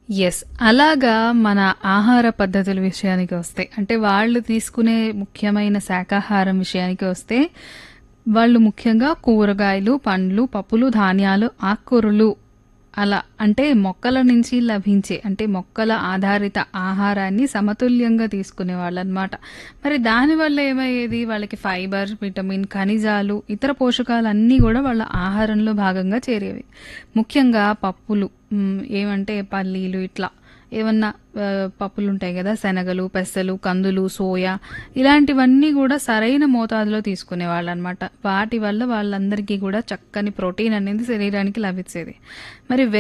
Yes. అలాగా మన ఆహార పద్ధతుల విషయానికి వస్తే, అంటే వాళ్ళు తీసుకునే ముఖ్యమైన శాకాహారం విషయానికి వస్తే, వాళ్ళు ముఖ్యంగా కూరగాయలు, పండ్లు, పప్పులు, ధాన్యాలు, ఆకుకూరలు అలా అంటే మొక్కల నుంచి లభించే అంటే మొక్కల ఆధారిత ఆహారాన్ని సమతుల్యంగా తీసుకునేవాళ్ళనమాట. మరి దానివల్ల ఏమయ్యేది వాళ్ళకి ఫైబర్, విటమిన్, ఖనిజాలు, ఇతర పోషకాలన్నీ గూడా వాళ్ళ ఆహారంలో భాగంగా చేరేవి. ముఖ్యంగా పప్పులు హ్మ్. ఏమంటే పల్లీలు ఇట్లా ఏమన్నా ఆహ్, పప్పులుంటాయి గదా! శనగలు, పెసలు, కందులు, సోయా ఇలాంటివన్నీ గూడా సరైన మోతాదులో తీసుకునేవాళ్ళనమాట. వాటి వల్ల వాళ్ళందరికీ గూడా చక్కని ప్రోటీన్ అనేది శరీరానికి లభించేది. మరి